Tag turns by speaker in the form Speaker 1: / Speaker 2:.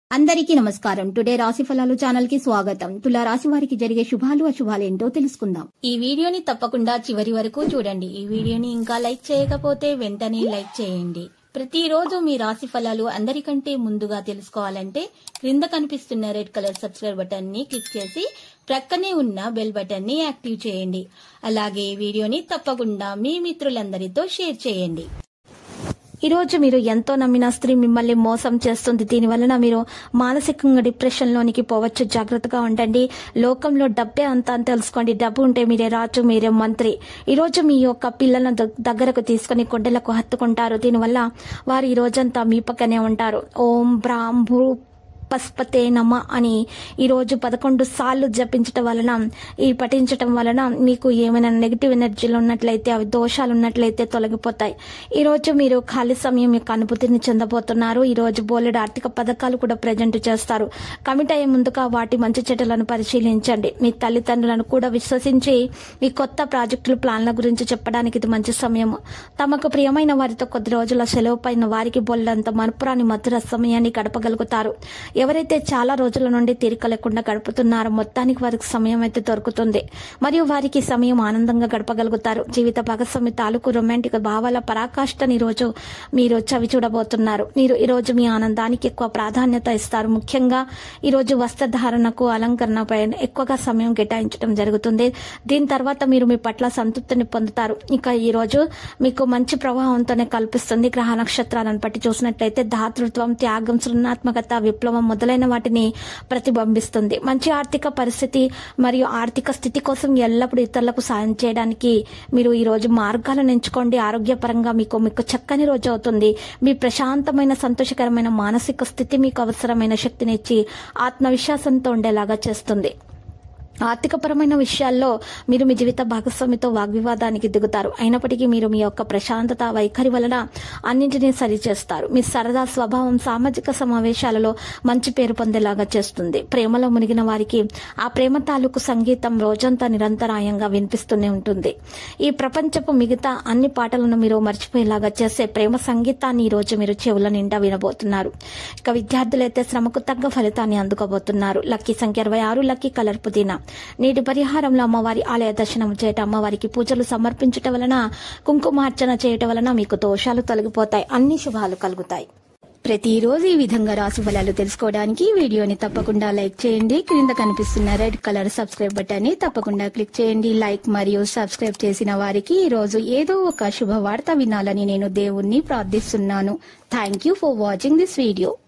Speaker 1: అందరికీ నమస్కారం టుడే రాశి ఫలాలు ఛానల్ కి స్వాగతం తులా రాశి వారికి జరిగే శుభాలు అశుభాలు ఏంటో తెలుసుకుందాం ఈ వీడియోని తప్పకుండా చివరి వరకు చూడండి ఈ వీడియోని ఇంకా లైక్ చేయకపోతే వెంటనే లైక్ చేయండి ప్రతిరోజు మీ రాశి ఫలాలు అందరికంటే ముందుగా తెలుసుకోవాలంటే క్రింద కనిపిస్తున్న రెడ్ కలర్ సబ్స్క్రైబ్ బటన్ ని క్లిక్ చేసి ప్రక్కనే ఉన్న బెల్ బటన్ ని యాక్టివ్ చేయండి అలాగే ఈ వీడియోని తప్పకుండా మీ మిత్రులందరితో షేర్ చేయండి ఈ రోజు మీరు ఎంతో నమ్మిన స్త్రీ మిమ్మల్ని మోసం చేస్తుంది దీని వలన మీరు మానసికంగా డిప్రెషన్ లోనికి పోవచ్చు జాగ్రత్తగా ఉండండి లోకంలో డబ్బే అంతా అని తెలుసుకోండి డబ్బు ఉంటే మీరే రాజు మీరే మంత్రి ఈ రోజు మీ యొక్క పిల్లలను దగ్- దగ్గరకు తీసుకుని కొండలకు హత్తుకుంటారు దీనివల్ల వారు ఈ రోజంతా మీ పక్కనే ఉంటారు ఓం బ్రాం భూ పస్పతే నమ అని ఈరోజు పదకొండు సార్లు జపించటం వలన ఈ పఠించటం వలన మీకు ఏమైనా నెగిటివ్ ఎనర్జీలు ఉన్నట్లయితే అవి దోషాలు ఉన్నట్లయితే తొలగిపోతాయి ఈ రోజు మీరు ఖాళీ సమయం యొక్క అనుభూతిని చెందబోతున్నారు ఈ రోజు బోలెడు ఆర్థిక పథకాలు కూడా ప్రజెంట్ చేస్తారు కమిట్ అయ్యే ముందుగా వాటి మంచి చెడులను పరిశీలించండి మీ తల్లిదండ్రులను కూడా విశ్వసించి మీ కొత్త ప్రాజెక్టుల ప్లాన్ల గురించి చెప్పడానికి ఇది మంచి సమయం తమకు ప్రియమైన వారితో కొద్ది రోజుల సెలవు పైన వారికి బోల్డంత మనుపురాని మధుర సమయాన్ని గడపగలుగుతారు ఎవరైతే చాలా రోజుల నుండి తీరిక లేకుండా గడుపుతున్నారో మొత్తానికి వారికి సమయం అయితే దొరుకుతుంది మరియు వారికి సమయం ఆనందంగా గడపగలుగుతారు జీవిత భాగస్వామి తాలూకు రొమాంటిక్ భావాల పరాకాష్ఠని ఈ రోజు మీరు చవి చూడబోతున్నారు మీరు ఈ రోజు మీ ఆనందానికి ఎక్కువ ప్రాధాన్యత ఇస్తారు ముఖ్యంగా ఈ రోజు వస్త్రధారణకు అలంకరణపై ఎక్కువగా సమయం కేటాయించడం జరుగుతుంది దీని తర్వాత మీరు మీ పట్ల సంతృప్తిని పొందుతారు ఇక ఈ రోజు మీకు మంచి ప్రభావంతోనే కల్పిస్తుంది గ్రహ నక్షత్రాలను బట్టి చూసినట్లయితే దాతృత్వం త్యాగం సృజనాత్మకత విప్లవం మొదలైన వాటిని ప్రతిబింబిస్తుంది మంచి ఆర్థిక పరిస్థితి మరియు ఆర్థిక స్థితి కోసం ఎల్లప్పుడూ ఇతరులకు సాయం చేయడానికి మీరు ఈ రోజు మార్గాలను ఎంచుకోండి ఆరోగ్యపరంగా మీకు మీకు చక్కని రోజు అవుతుంది మీ ప్రశాంతమైన సంతోషకరమైన మానసిక స్థితి మీకు అవసరమైన శక్తినిచ్చి ఆత్మవిశ్వాసంతో ఉండేలాగా చేస్తుంది ఆర్థికపరమైన విషయాల్లో మీరు మీ జీవిత భాగస్వామితో వాగ్వివాదానికి దిగుతారు అయినప్పటికీ మీరు మీ యొక్క ప్రశాంతత వైఖరి వలన అన్నింటినీ సరిచేస్తారు మీ సరదా స్వభావం సామాజిక సమావేశాలలో మంచి పేరు పొందేలాగా చేస్తుంది ప్రేమలో మునిగిన వారికి ఆ ప్రేమ తాలూకు సంగీతం రోజంతా నిరంతరాయంగా వినిపిస్తూనే ఉంటుంది ఈ ప్రపంచపు మిగతా అన్ని పాటలను మీరు మర్చిపోయేలాగా చేసే ప్రేమ సంగీతాన్ని ఈ రోజు మీరు చెవుల నిండా వినబోతున్నారు ఇక విద్యార్థులైతే శ్రమకు తగ్గ ఫలితాన్ని అందుకోబోతున్నారు లక్కీ సంఖ్య ఇరవై ఆరు లక్కీ కలర్ పుదీనా నేటి పరిహారంలో అమ్మవారి ఆలయ దర్శనం చేయటం అమ్మవారికి పూజలు సమర్పించటం వలన కుంకుమార్చన చేయటం వలన మీకు దోషాలు తొలగిపోతాయి అన్ని శుభాలు కలుగుతాయి ప్రతిరోజు ఈ విధంగా రాశి ఫలాలు తెలుసుకోవడానికి ఈ వీడియోని తప్పకుండా లైక్ చేయండి క్రింద కనిపిస్తున్న రెడ్ కలర్ సబ్స్క్రైబ్ బటన్ ని తప్పకుండా క్లిక్ చేయండి లైక్ మరియు సబ్స్క్రైబ్ చేసిన వారికి ఈ రోజు ఏదో ఒక శుభవార్త వినాలని నేను దేవుణ్ణి ప్రార్థిస్తున్నాను thank you for watching this video